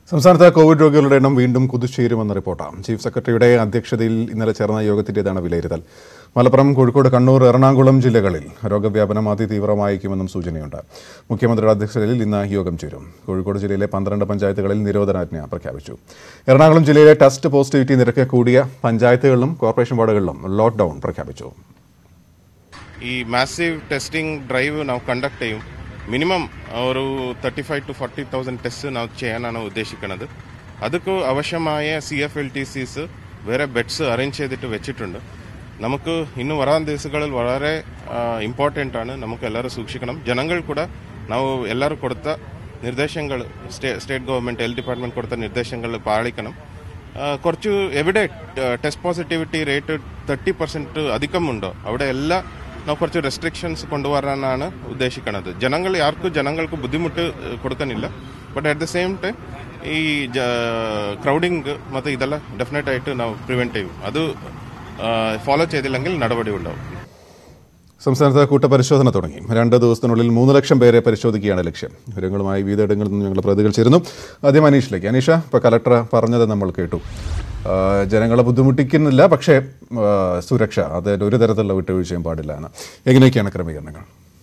സംസ്ഥാനത്ത് കോവിഡ് രോഗികളുടെ എണ്ണം വീണ്ടും കുതിച്ചുയരുമെന്ന റിപ്പോർട്ടാണ് ചീഫ് സെക്രട്ടറിയുടെ അധ്യക്ഷതയിൽ ഇന്നലെ ചേർന്ന യോഗത്തിന്റേതാണ് വിലയിരുത്തൽ മലപ്പുറം കോഴിക്കോട് കണ്ണൂർ എറണാകുളം ജില്ലകളിൽ രോഗവ്യാപനം അതിതീവ്രമായിരിക്കുമെന്നും സൂചനയുണ്ട് മുഖ്യമന്ത്രിയുടെ അധ്യക്ഷതയിൽ ഇന്ന് യോഗം ചേരും കോഴിക്കോട് ജില്ലയിലെ പന്ത്രണ്ട് പഞ്ചായത്തുകളിൽ നിരോധനാജ്ഞ പ്രഖ്യാപിച്ചു എറണാകുളം ജില്ലയിലെ ടെസ്റ്റ് പോസിറ്റിവിറ്റി നിരക്ക് കൂടിയ പഞ്ചായത്തുകളിലും കോർപ്പറേഷൻ വാർഡുകളിലും ലോക്ക്ഡൌൺ പ്രഖ്യാപിച്ചു ಈ ಮ್ಯಾಸಿವ್ ಟೆಸ್ಟಿಂಗ್ ಡ್ರೈವ್ ನಾವು ಕಂಡಕ್ಟ್ ചെയ്യും മിനിമം ഒരു thirty five to forty thousand test ನಾವು ചെയ്യാനാണ് ഉദ്ദേശിക്കുന്നത് ಅದಕ್ಕೂ ആവശ്യമായ C F L T Cs വേറെ ബെഡ്സ് അറേഞ്ച് ചെയ്തിട്ട് വെച്ചിട്ടുണ്ട് നമുക്ക് ഇന്ന് വരാൻ ദിവസങ്ങളിൽ വളരെ ഇമ്പോർട്ടൻ്റ് ആണ് നമുക്ക് എല്ലാവരും സൂക്ഷിക്കണം ജനങ്ങൾ ಕೂಡ ನಾವು ಎಲ್ಲರೂ കൊടുത്ത നിർദ്ദേശങ്ങൾ സ്റ്റേറ്റ് ഗവൺമെന്റ് ഹെൽത്ത് ഡിപ്പാർട്ട്മെന്റ് കൊടുത്ത നിർദ്ദേശങ്ങൾ പാലിക്കണം ആ, കുറച്ച് എവിടെ test positivity rate thirty percent അധികമുണ്ടോ അവിടെ എല്ലാ ನಾವು കുറച്ച് റെസ്ട്രിക്ഷൻസ് കൊണ്ടുവരാനാണ് ഉദ്ദേശിക്കുന്നത് ജനങ്ങൾ ആർക്കും ജനങ്ങൾക്ക് ബുദ്ധിമുട്ട് ഏഹ്, കൊടുക്കാനില്ല but at the same time ഈ ക്രൗഡിങ് ಮತ್ತು ಇದೆಲ್ಲ ಡೆಫಿನೆಟ್ ಆയിട്ട് ನಾವು ಪ್ರಿವೆಂಟ್ ചെയ്യും അത് ഫോളോ ചെയ്തില്ലെങ്കിൽ നടപടി ഉണ്ടാവും സംസ്ഥാനത്ത് കൂട്ടപരിശോധന തുടങ്ങി രണ്ട് ദിവസത്തിനുള്ളിൽ മൂന്ന് ലക്ഷം പേരെ പരിശോധിക്കുകയാണ് ലക്ഷ്യം വിവരങ്ങളുമായി വിവിധയിടങ്ങളിൽ നിന്ന് ഞങ്ങൾ പ്രതികൾ ചേരുന്നു ആദ്യം അനീഷിലേക്ക് അനീഷ ഇപ്പോൾ കലക്ടർ പറഞ്ഞത് നമ്മൾ കേട്ടു ആ, ജനങ്ങളെ ബുദ്ധിമുട്ടിക്കുന്നില്ല പക്ഷേ ആ, സുരക്ഷ അത് ഒരു തരത്തിലുള്ള വിട്ടുവീഴ്ചയും പാടില്ല എന്ന് എങ്ങനെയൊക്കെയാണ് ക്രമീകരണങ്ങൾ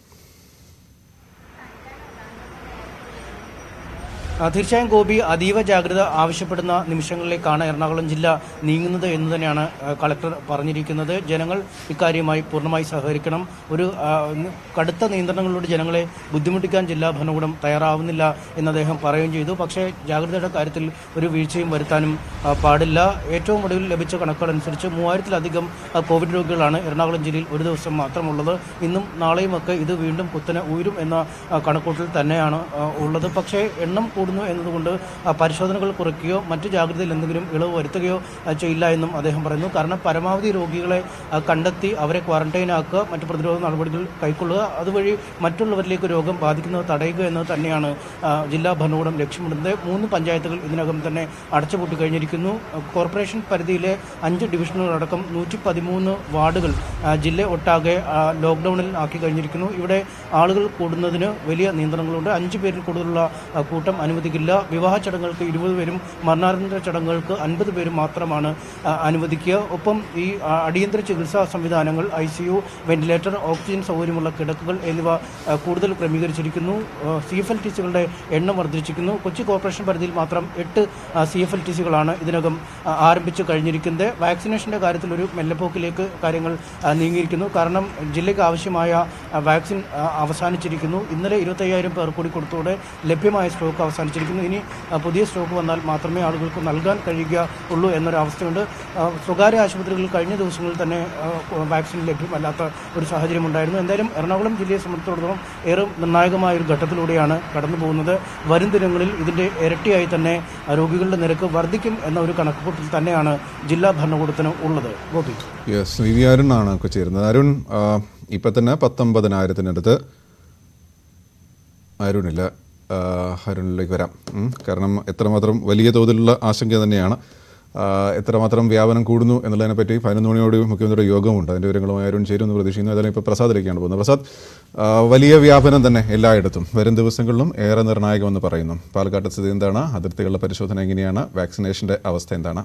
ആ, തീർച്ചയായും ഗോപി അതീവ ജാഗ്രത ആവശ്യപ്പെടുന്ന നിമിഷങ്ങളിലേക്കാണ് എറണാകുളം ജില്ല നീങ്ങുന്നത് എന്ന് തന്നെയാണ് ആ, കളക്ടർ പറഞ്ഞിരിക്കുന്നത് ജനങ്ങൾ ഇക്കാര്യമായി പൂർണ്ണമായി സഹകരിക്കണം ഒരു ആ, ന- കടുത്ത നിയന്ത്രണങ്ങളിലൂടെ ജനങ്ങളെ ബുദ്ധിമുട്ടിക്കാൻ ജില്ലാ ഭരണകൂടം തയ്യാറാവുന്നില്ല എന്ന് അദ്ദേഹം പറയുകയും ചെയ്തു പക്ഷേ ജാഗ്രതയുടെ കാര്യത്തിൽ ഒരു വീഴ്ചയും വരുത്താനും ആ, പാടില്ല ഏറ്റവും ഒടുവിൽ ലഭിച്ച കണക്കുകൾ അനുസരിച്ച് മൂവായിരത്തിലധികം ആ, കോവിഡ് രോഗികളാണ് എറണാകുളം ജില്ലയിൽ ഒരു ദിവസം മാത്രമുള്ളത് ഇന്നും നാളെയുമൊക്കെ ഇത് വീണ്ടും കുത്തനെ ഉയരും എന്ന ആ, കണക്കൂട്ടൽ തന്നെയാണ് ആ, ഉള്ളത് പക്ഷേ എണ്ണം കൂടുന്നു എന്നതുകൊണ്ട് ആ, പരിശോധനകൾ കുറയ്ക്കുകയോ മറ്റു ജാഗ്രതയിൽ എന്തെങ്കിലും ഇളവ് വരുത്തുകയോ ആ, ചെയ്യില്ല എന്നും അദ്ദേഹം പറയുന്നു കാരണം പരമാവധി രോഗികളെ ആ, കണ്ടെത്തി അവരെ ക്വാറന്റൈൻ ആക്കുക മറ്റു പ്രതിരോധ നടപടികൾ കൈക്കൊള്ളുക അതുവഴി മറ്റുള്ളവരിലേക്ക് രോഗം ബാധിക്കുന്നത് തടയുക എന്നത് തന്നെയാണ് ആ, ജില്ലാ ഭരണകൂടം ലക്ഷ്യമിടുന്നത് മൂന്ന് പഞ്ചായത്തുകൾ ഇതിനകം തന്നെ അടച്ചുപൂട്ടി കഴിഞ്ഞിരിക്കുന്നു കോർപ്പറേഷൻ പരിധിയിലെ അഞ്ച് ഡിവിഷനുകളടക്കം നൂറ്റി പതിമൂന്ന് വാർഡുകൾ ആ, ജില്ല ഒട്ടാകെ ആ, ലോക്ക്ഡൌണിൽ ആക്കി കഴിഞ്ഞിരിക്കുന്നു ഇവിടെ ആളുകൾ കൂടുന്നതിന് വലിയ നിയന്ത്രണങ്ങളുണ്ട് അഞ്ച് പേരിൽ കൂടുതലുള്ള ആ, കൂട്ടം അനുവദിക്കില്ല വിവാഹ ചടങ്ങുകൾക്ക് ഇരുപത് പേരും മരണാനന്തര ചടങ്ങുകൾക്ക് അൻപത് പേരും മാത്രമാണ് ആ, അനുവദിക്കുക ഒപ്പം ഈ ആ, അടിയന്തര ചികിത്സാ സംവിധാനങ്ങൾ I C U ventilator oxygen സൗകര്യമുള്ള കിടക്കുകൾ എന്നിവ ആ, കൂടുതൽ ക്രമീകരിച്ചിരിക്കുന്നു സി എഫ് എൽ ടി സികളുടെ എണ്ണം വർദ്ധിച്ചിരിക്കുന്നു കൊച്ചി കോർപ്പറേഷൻ പരിധിയിൽ മാത്രം എട്ട് സി എഫ് എൽ ടി സികളാണ് ഇതിനകം ആ, ആരംഭിച്ചു കഴിഞ്ഞിരിക്കുന്നത് വാക്സിനേഷന്റെ കാര്യത്തിൽ ഒരു മെല്ലപ്പോക്കിലേക്ക് കാര്യങ്ങൾ ആ, നീങ്ങിയിരിക്കുന്നു കാരണം ജില്ലയ്ക്ക് ആവശ്യമായ ആ, വാക്സിൻ ആ, അവസാനിച്ചിരിക്കുന്നു ഇന്നലെ ഇരുപത്തയ്യായിരം പേർ കൂടി കൊടുത്തോടെ ലഭ്യമായ സ്റ്റോക്ക് അവസാനിച്ചിരിക്കുന്നു ഇനി ആ, പുതിയ സ്റ്റോക്ക് വന്നാൽ മാത്രമേ ആളുകൾക്ക് നൽകാൻ കഴിയുക ഉള്ളൂ എന്നൊരു അവസ്ഥയുണ്ട് ആ, സ്വകാര്യ ആശുപത്രികളിൽ കഴിഞ്ഞ ദിവസങ്ങളിൽ തന്നെ ആ, വാക്സിൻ ലഭ്യമല്ലാത്ത ഒരു സാഹചര്യം ഉണ്ടായിരുന്നു എന്തായാലും എറണാകുളം ജില്ലയെ സംബന്ധിച്ചിടത്തോളം ഏറെ നിർണായകമായ ഒരു ഘട്ടത്തിലൂടെയാണ് കടന്നു പോകുന്നത് വരും ദിനങ്ങളിൽ ഇതിന്റെ ഇരട്ടിയായി തന്നെ ആ, രോഗികളുടെ നിരക്ക് വർദ്ധിക്കും എന്ന ഒരു കണക്കുകൂട്ടൽ തന്നെയാണ് ജില്ലാ ഭരണകൂടത്തിന് ഉള്ളത് ഗോപി യെസ് വി വി അരുണാണ് ഒക്കെ ചേരുന്നത് അരുൺ ആ, ഇപ്പൊ തന്നെ പത്തൊമ്പതിനായിരത്തിനടുത്ത് അരുണില്ല ആ, അരുണിലേക്ക് വരാം ഉം. കാരണം എത്രമാത്രം വലിയ തോതിലുള്ള ആശങ്ക തന്നെയാണ് ആ, എത്രമാത്രം വ്യാപനം കൂടുന്നു എന്നുള്ളതിനെ പറ്റി പതിനൊന്ന് മണിയോട് മുഖ്യമന്ത്രിയുടെ യോഗമുണ്ട് അതിൻ്റെ വിവരങ്ങളുമായി അരുൺ ചേരുമെന്ന് പ്രതീക്ഷിക്കുന്നു ഏതായാലും ഇപ്പോൾ പ്രസാദിലേക്കാണ് പോകുന്നത് പ്രസാദ് ആ, വലിയ വ്യാപനം തന്നെ എല്ലായിടത്തും വരും ദിവസങ്ങളിലും ഏറെ നിർണായകമെന്ന് പറയുന്നു പാലക്കാട്ട് സ്ഥിതി എന്താണ് അതിർത്തികളുടെ പരിശോധന എങ്ങനെയാണ് വാക്സിനേഷൻ്റെ അവസ്ഥ എന്താണ്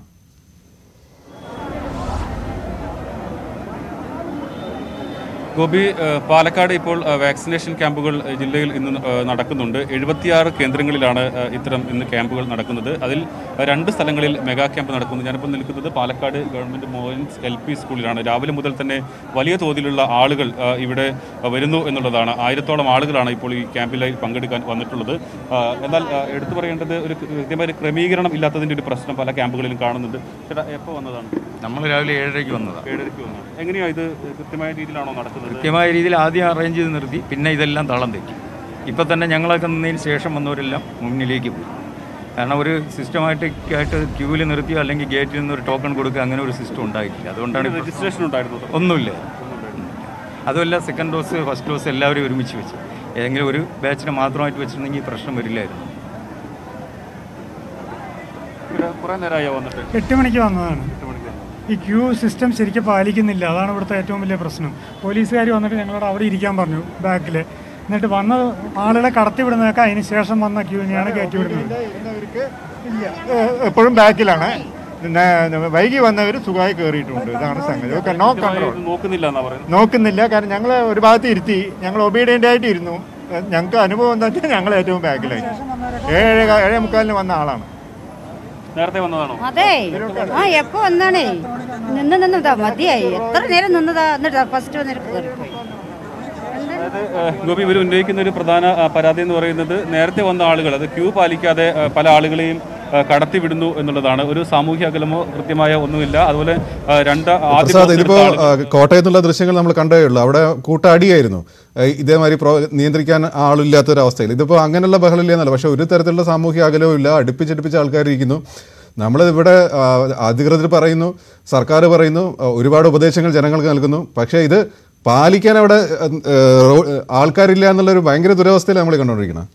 ഗോപി ഏഹ് പാലക്കാട് ഇപ്പോൾ ഏഹ് വാക്സിനേഷൻ ക്യാമ്പുകൾ ഏഹ് ജില്ലയിൽ ഇന്ന് ഏഹ് നടക്കുന്നുണ്ട് എഴുപത്തിയാറ് കേന്ദ്രങ്ങളിലാണ് ഏഹ് ഇത്തരം ഇന്ന് ക്യാമ്പുകൾ നടക്കുന്നത് അതിൽ ഏഹ് രണ്ട് സ്ഥലങ്ങളിൽ മെഗാ ക്യാമ്പ് നടക്കുന്നു ഞാനിപ്പോൾ നിൽക്കുന്നത് Palakkad government Mohan's L P സ്കൂളിലാണ് രാവിലെ മുതൽ തന്നെ വലിയ തോതിലുള്ള ആളുകൾ ഏഹ് ഇവിടെ ഏഹ് വരുന്നു എന്നുള്ളതാണ് ആയിരത്തോളം ആളുകളാണ് ഇപ്പോൾ ഈ ക്യാമ്പിലായി പങ്കെടുക്കാൻ വന്നിട്ടുള്ളത് ഏഹ് എന്നാൽ ഏഹ് എടുത്തു പറയേണ്ടത് ഒരു കൃത്യമായ ഒരു ക്രമീകരണം ഇല്ലാത്തതിൻ്റെ ഒരു പ്രശ്നം പല ക്യാമ്പുകളിലും കാണുന്നുണ്ട് ചേട്ടാ എപ്പോൾ വന്നതാണ് നമ്മൾ രാവിലെ ഏഴരയ്ക്ക് വന്നതാണ് ഏഴരയ്ക്ക് വന്നതാണ് എങ്ങനെയാണ് ഇത് കൃത്യമായ രീതിയിലാണോ നടക്കുന്നത് കൃത്യമായ രീതിയിൽ ആദ്യം അറേഞ്ച് ചെയ്ത് നിർത്തി പിന്നെ ഇതെല്ലാം തളം തെറ്റി ഇപ്പം തന്നെ ഞങ്ങളൊക്കെ നിന്നതിന് ശേഷം വന്നവരെല്ലാം മുന്നിലേക്ക് പോയി കാരണം ഒരു സിസ്റ്റമാറ്റിക് ആയിട്ട് ക്യൂവിൽ നിർത്തിയോ അല്ലെങ്കിൽ ഗേറ്റിൽ നിന്ന് ഒരു ടോക്കൺ കൊടുക്കുക അങ്ങനെ ഒരു സിസ്റ്റം ഉണ്ടായിട്ടില്ല അതുകൊണ്ടാണ് ഇപ്പോൾ രജിസ്ട്രേഷൻ ഉണ്ടായിരുന്നു ഒന്നുമില്ല അതുമല്ല സെക്കൻഡ് ഡോസ് ഫസ്റ്റ് ഡോസ് എല്ലാവരും ഒരുമിച്ച് വെച്ചു ഏതെങ്കിലും ഒരു ബാച്ചിനെ മാത്രമായിട്ട് വെച്ചിട്ടുണ്ടെങ്കിൽ ഈ പ്രശ്നം വരില്ലായിരുന്നു കുറെ നേരമായോ വന്നിട്ട് എട്ട് മണിക്ക് വന്നതാണ് ഈ ക്യൂ സിസ്റ്റം ശരിക്കും പാലിക്കുന്നില്ല അതാണ് ഇവിടുത്തെ ഏറ്റവും വലിയ പ്രശ്നം പോലീസുകാർ വന്നിട്ട് ഞങ്ങളോട് അവിടെ ഇരിക്കാൻ പറഞ്ഞു ബാക്കിൽ എന്നിട്ട് വന്ന ആളുകളെ കടത്തിവിടുന്നതൊക്കെ അതിന് ശേഷം വന്ന ക്യൂവിനെയാണ് കയറ്റിവിടുന്നത് എപ്പോഴും ബാക്കിലാണ് പിന്നെ വൈകി വന്നവർ സുഖമായി കയറിയിട്ടുണ്ട് ഇതാണ് സംഗതി ഓക്കെ നോ കൺട്രോൾ നോക്കുന്നില്ല എന്നാ പറയുന്നത് നോക്കുന്നില്ല കാരണം ഞങ്ങൾ ഒരു ഭാഗത്ത് ഇരുത്തി ഞങ്ങൾ ഒബീഡിയൻ്റ് ആയിട്ട് ഇരുന്നു ഞങ്ങൾക്ക് അനുഭവം എന്താ വെച്ചാൽ ഞങ്ങൾ ഏറ്റവും ബാക്കിലായി ഏഴ് ഏഴേ മുക്കാലിന് വന്ന ആളാണ് നേരത്തെ വന്നതാണോ അതെ ആ എപ്പോ വന്നാണേ നിന്ന് നിന്നതാ മതിയായി എത്ര നേരം നിന്നതാ എന്നിട്ട് ഫസ്റ്റ് വന്നിട്ട് കയറിപ്പോയി അതായത് ഏഹ്, ഗോപി ഇവർ ഉന്നയിക്കുന്ന ഒരു പ്രധാന ആ, പരാതി എന്ന് പറയുന്നത് നേരത്തെ വന്ന ആളുകൾ അത് ക്യൂ പാലിക്കാതെ ആ, പല ആളുകളെയും ആ, കടത്തിവിടുന്നു എന്നുള്ളതാണ് ഒരു സാമൂഹ്യ അകലമോ കൃത്യമായ ഒന്നുമില്ല അതുപോലെ ആ, രണ്ട് ആദ്യ പ്രസാദ് ബോക്സ് ഇതിപ്പോ എടുത്ത ആളുകൾ- ആ, കോട്ടയത്തുള്ള ദൃശ്യങ്ങൾ നമ്മൾ കണ്ടേ ഉള്ളൂ അവിടെ കൂട്ടടിയായിരുന്നു ഏ, ഇതേമാതിരി പ്രോ നിയന്ത്രിക്കാൻ ആളില്ലാത്തൊരവസ്ഥയിൽ ഇതിപ്പോൾ അങ്ങനെയുള്ള ബഹളില്ലെന്നല്ല പക്ഷേ ഒരു തരത്തിലുള്ള സാമൂഹ്യ അകലവും ഇല്ല അടുപ്പിച്ചടുപ്പിച്ച് ആൾക്കാരിരിക്കുന്നു നമ്മൾ ഇവിടെ ആ, അധികൃതർ പറയുന്നു സർക്കാർ പറയുന്നു ആ, ഒരുപാട് ഉപദേശങ്ങൾ ജനങ്ങൾക്ക് നൽകുന്നു പക്ഷേ ഇത് പാലിക്കാൻ അവിടെ ഏ, റോ- ആൾക്കാരില്ല എന്നുള്ളൊരു ഭയങ്കര ദുരവസ്ഥയിൽ നമ്മൾ കണ്ടുകൊണ്ടിരിക്കുന്നത്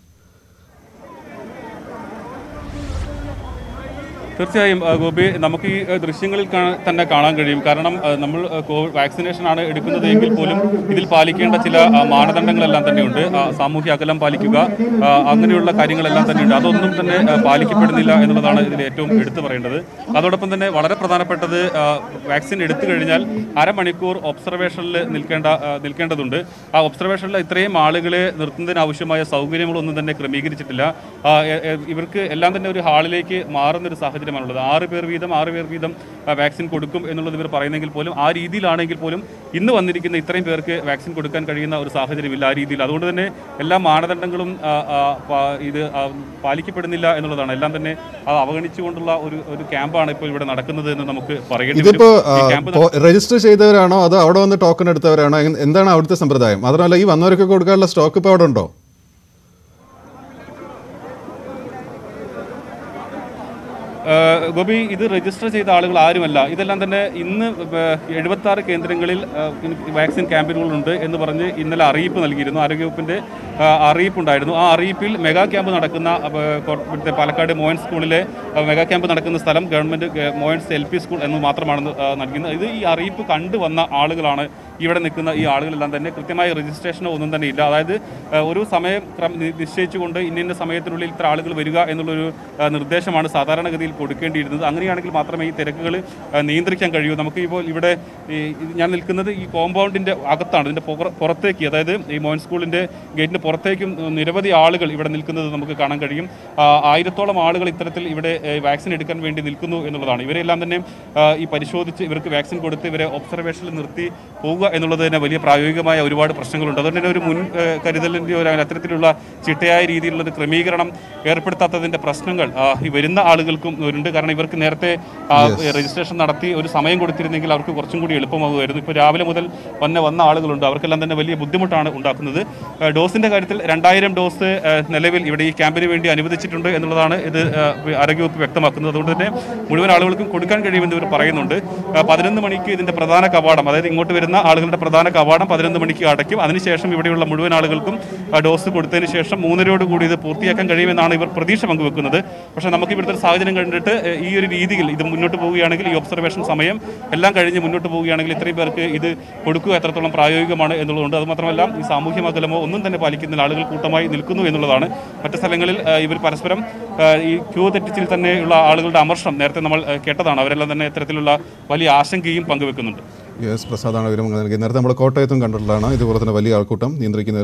തീർച്ചയായും ആ, ഗോപി നമുക്ക് ഈ ആ, ദൃശ്യങ്ങളിൽ കാ- തന്നെ കാണാൻ കഴിയും കാരണം ആ, നമ്മൾ ആ, കോവിഡ് വാക്സിനേഷൻ ആണ് എടുക്കുന്നത് എങ്കിൽ പോലും ഇതിൽ പാലിക്കേണ്ട ചില ആ, മാനദണ്ഡങ്ങളെല്ലാം തന്നെയുണ്ട് ആ, സാമൂഹ്യ അകലം പാലിക്കുക ആ, അങ്ങനെയുള്ള കാര്യങ്ങളെല്ലാം തന്നെയുണ്ട് അതൊന്നും തന്നെ ആ, പാലിക്കപ്പെടുന്നില്ല എന്നുള്ളതാണ് ഇതിൽ ഏറ്റവും എടുത്തു പറയേണ്ടത് അതോടൊപ്പം തന്നെ വളരെ പ്രധാനപ്പെട്ടത് ആ, വാക്സിൻ എടുത്തു കഴിഞ്ഞാൽ അരമണിക്കൂർ ഒബ്സർവേഷനിൽ നിൽക്കേണ്ട ആ, നിൽക്കേണ്ടതുണ്ട് ആ ഒബ്സർവേഷനിൽ ഇത്രയും ആളുകളെ നിർത്തുന്നതിന് ആവശ്യമായ സൗകര്യങ്ങളൊന്നും തന്നെ ക്രമീകരിച്ചിട്ടില്ല ആ, എ- എ- ഇവർക്ക് എല്ലാം തന്നെ ഒരു ഹാളിലേക്ക് മാറുന്ന ഒരു സാഹചര്യമാണുള്ളത് ആറ് പേർ വീതം ആറ് പേർ വീതം ആ, വാക്സിൻ കൊടുക്കും എന്നുള്ളത് ഇവർ പറയുന്നെങ്കിൽ പോലും ആ രീതിയിലാണെങ്കിൽ പോലും ഇന്ന് വന്നിരിക്കുന്ന ഇത്രയും പേർക്ക് വാക്സിൻ കൊടുക്കാൻ കഴിയുന്ന ഒരു സാഹചര്യമില്ല ആ രീതിയിൽ അതുകൊണ്ട് തന്നെ എല്ലാ മാനദണ്ഡങ്ങളും ആ, ആ, പാ- ഇത് ആ, പാലിക്കപ്പെടുന്നില്ല എന്നുള്ളതാണ് എല്ലാം തന്നെ അത് അവഗണിച്ചുകൊണ്ടുള്ള ഒരു ഒരു ക്യാമ്പാണ് ഇപ്പോൾ ഇവിടെ നടക്കുന്നത് എന്ന് നമുക്ക് പറയേണ്ടി ഇതിപ്പോ വരും. ഈ ക്യാമ്പ് രജിസ്റ്റർ ചെയ്തവരാണോ അതോ അവിടെ വന്ന് ടോക്കൺ എടുത്തവരാണോ എങ്- എന്താണ് അവിടുത്തെ സമ്പ്രദായം മാത്രമല്ല ഈ വന്നവർക്ക് കൊടുക്കാനുള്ള സ്റ്റോക്ക് ഇപ്പോൾ അവിടെ ഉണ്ടോ ഏഹ് ഗോപി ഇത് രജിസ്റ്റർ ചെയ്ത ആളുകൾ ആരുമല്ല ഇതെല്ലാം തന്നെ ഇന്ന് എഴുപത്തി ആറ് കേന്ദ്രങ്ങളിൽ ഏഹ് വാക്സിൻ ക്യാമ്പുകളുണ്ട് എന്ന് പറഞ്ഞ് ഇന്നലെ അറിയിപ്പ് നൽകിയിരുന്നു ആരോഗ്യവകുപ്പിന്റെ ഏഹ് അറിയിപ്പുണ്ടായിരുന്നു ആ അറിയിപ്പിൽ മെഗാ ക്യാമ്പ് നടക്കുന്ന ഏഹ് കോ- ഇവിടുത്തെ പാലക്കാട് മോയൻ സ്കൂളിലെ ഏഹ് മെഗാ ക്യാമ്പ് നടക്കുന്ന സ്ഥലം ഗവൺമെന്റ് ഏഹ് മോയൻസ് എൽ പി സ്കൂൾ എന്ന് മാത്രമാണ് ഏഹ് നൽകുന്നത് ഇത് ഈ അറിയിപ്പ് കണ്ടു വന്ന ആളുകളാണ് ഇവിടെ നിൽക്കുന്ന ഈ ആളുകളെല്ലാം തന്നെ കൃത്യമായ രജിസ്ട്രേഷനോ ഒന്നും തന്നെ ഇല്ല അതായത് ഏഹ് ഒരു സമയം ക്രമ നി- നിശ്ചയിച്ചുകൊണ്ട് ഇന്ന ഇന്ന സമയത്തിനുള്ളിൽ ഇത്ര ആളുകൾ വരിക എന്നുള്ളൊരു ഏഹ് നിർദ്ദേശമാണ് സാധാരണഗതിയിൽ കൊടുക്കേണ്ടിയിരുന്നത് അങ്ങനെയാണെങ്കിൽ മാത്രമേ ഈ തിരക്കുകൾ ഏഹ് നിയന്ത്രിക്കാൻ കഴിയൂ നമുക്ക് ഇപ്പോൾ ഇവിടെ ഈ ഇത് ഞാൻ നിൽക്കുന്നത് ഈ കോമ്പൗണ്ടിന്റെ അകത്താണ് ഇതിന്റെ പുറ- പുറത്തേക്ക് അതായത് ഈ മോഹൻ സ്കൂളിന്റെ ഗേറ്റിന് പുറത്തേക്കും നിരവധി ആളുകൾ ഇവിടെ നിൽക്കുന്നത് നമുക്ക് കാണാൻ കഴിയും ആ, ആയിരത്തോളം ആളുകൾ ഇത്തരത്തിൽ ഇവിടെ ഏഹ് വാക്സിൻ എടുക്കാൻ വേണ്ടി നിൽക്കുന്നു എന്നുള്ളതാണ് ഇവരെല്ലാം തന്നെ ആ, ഈ പരിശോധിച്ച് ഇവർക്ക് വാക്സിൻ കൊടുത്ത് ഇവരെ ഒബ്സർവേഷനിൽ നിർത്തി പോവുക എന്നുള്ളത് തന്നെ വലിയ പ്രായോഗികമായ ഒരുപാട് പ്രശ്നങ്ങളുണ്ട് അതുകൊണ്ട് തന്നെ ഒരു മുൻ ഏഹ് കരുതലിൻ്റെ ഒരു അത്തരത്തിലുള്ള ചിട്ടയായ രീതിയിലുള്ള ഒരു ക്രമീകരണം ഏർപ്പെടുത്താത്തതിന്റെ പ്രശ്നങ്ങൾ ആ, ഈ വരുന്ന ആളുകൾക്കും ഉണ്ട് കാരണം ഇവർക്ക് നേരത്തെ ആ, രജിസ്ട്രേഷൻ നടത്തി ഒരു സമയം കൊടുത്തിരുന്നെങ്കിൽ അവർക്ക് കുറച്ചും കൂടി എളുപ്പമാകുമായിരുന്നു ഇപ്പോൾ രാവിലെ മുതൽ വന്ന വന്ന ആളുകളുണ്ട് അവർക്കെല്ലാം തന്നെ വലിയ ബുദ്ധിമുട്ടാണ് ഉണ്ടാക്കുന്നത് ആ, ഡോസിന്റെ കാര്യത്തിൽ രണ്ടായിരം ഡോസ് ആ, നിലവിൽ ഇവിടെ ഈ ക്യാമ്പിന് വേണ്ടി അനുവദിച്ചിട്ടുണ്ട് എന്നുള്ളതാണ് ഇത് ആ, ആരോഗ്യവകുപ്പ് വ്യക്തമാക്കുന്നത് അതുകൊണ്ട് തന്നെ മുഴുവൻ ആളുകൾക്കും കൊടുക്കാൻ കഴിയുമെന്ന് ഇവർ പറയുന്നുണ്ട് ആ, പതിനൊന്ന് മണിക്ക് ഇതിന്റെ പ്രധാന കവാടം അതായത് ഇങ്ങോട്ട് വരുന്ന ആളുകളുടെ പ്രധാന കവാടം പതിനൊന്ന് മണിക്ക് അടയ്ക്കും അതിനുശേഷം ഇവിടെയുള്ള മുഴുവൻ ആളുകൾക്കും ആ, ഡോസ് കൊടുത്തതിന് ശേഷം മൂന്നരയോട് കൂടി ഇത് പൂർത്തിയാക്കാൻ കഴിയുമെന്നാണ് ഇവർ പ്രതീക്ഷ പങ്കുവെക്കുന്നത് പക്ഷേ നമുക്ക് ഇവിടുത്തെ ഒരു സാഹചര്യം കണ്ടിട്ട് ഏഹ്, ഈ ഒരു രീതിയിൽ ഇത് മുന്നോട്ട് പോവുകയാണെങ്കിൽ ഈ ഒബ്സർവേഷൻ സമയം എല്ലാം കഴിഞ്ഞ് മുന്നോട്ട് പോവുകയാണെങ്കിൽ ഇത്രയും പേർക്ക് ഇത് കൊടുക്കുക എത്രത്തോളം പ്രായോഗികമാണ് എന്നുള്ളതുകൊണ്ട് അത് മാത്രമല്ല ഈ സാമൂഹ്യ അകലമോ ഒന്നും തന്നെ പാലിക്കുന്ന ആളുകൾ കൂട്ടമായി നിൽക്കുന്നു എന്നുള്ളതാണ് മറ്റ് സ്ഥലങ്ങളിൽ ഏഹ്, ഇവർ പരസ്പരം ഏഹ്, ഈ ക്യൂ തെറ്റിച്ചിൽ തന്നെയുള്ള ആളുകളുടെ അമർഷം നേരത്തെ നമ്മൾ ഏഹ്, കേട്ടതാണ് അവരെല്ലാം തന്നെ ഇത്തരത്തിലുള്ള വലിയ ആശങ്കയും പങ്കുവെക്കുന്നുണ്ട് യെസ് പ്രസാദാണ് വിവരം നൽകിയത് നേരത്തെ നമ്മൾ കോട്ടയത്തും കണ്ടിട്ടുള്ളതാണ് ഇതുപോലെ തന്നെ വലിയ ആൾക്കൂട്ടം നിയന്ത്രിക്കുന്ന